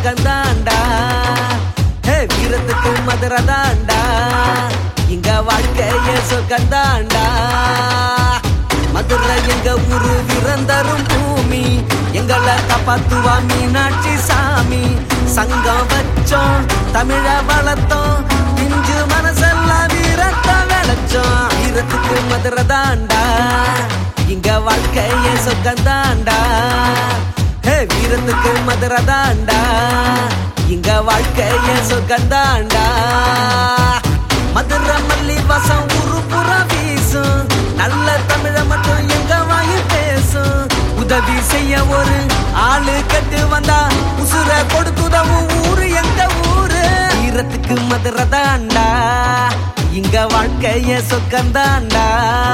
சொக்கந்தாண்டா ஹே வீரத்துக்கு மதுரை தாண்டா இங்க வாழ்க்கைய சொக்கந்தாண்டா மதுரை எங்க ஊரு விரந்தரும் பூமி எங்களை காப்பாத்துவா மீனாட்சி சாமி சங்கம் வச்சோம் தமிழ வளர்த்தோம் பிஞ்சு மனசெல்லாம் வீரத்தை விளைச்சோம் வீரத்துக்கு மதுரை தாண்டா இங்க வாழ்க்கைய சொக்கந்தாண்டா ஹே வீரத்துக்கு மதுரை தாண்டா இங்க வாழ்க்கைய சொக்கந்தாண்டா மதுரை மல்லி வாசம் உருப்புற வீசும் நல்ல தமிழ மட்டும் எங்க வாயு பேசும் உதவி செய்ய ஒரு ஆளு கட்டு வந்தா உசுர கொடுத்துதவும் ஊரு எங்க ஊரு வீரத்துக்கு மதுரை தாண்டா இங்க வாழ்க்கைய சொக்கந்தாண்டா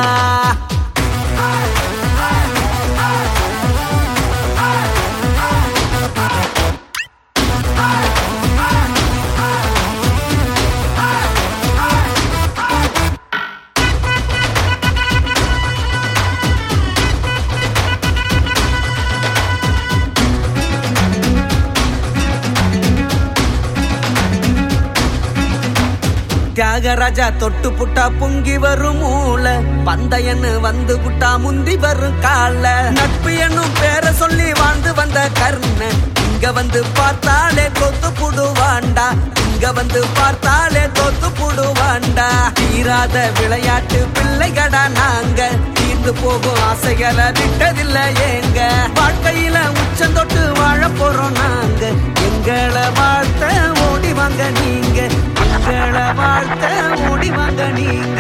தியாகராஜா தொட்டு புட்டா பொங்கி வரும் மூளை பந்தயன்னு வந்து புட்டா முந்தி வரும் கால நட்பு என்னும் பேரை சொல்லி வாழ்ந்து வந்த கர்ண இங்க வந்து பார்த்தாலே தொத்து புடுவாண்டா இங்க வந்து பார்த்தாலே தொத்து புடுவாண்டா தீராத விளையாட்டு பிள்ளைகடா நாங்க தீர்ந்து போகும் ஆசைகளை விட்டதில்லை ஏங்க வாழ்க்கையில உச்சம் தொட்டு வாழ போறோம் நாங்க எங்களை வாழ்த்த ஓடி வாங்க நீங்க எங்களை வாழ்த்த ஓடி வாங்க நீங்க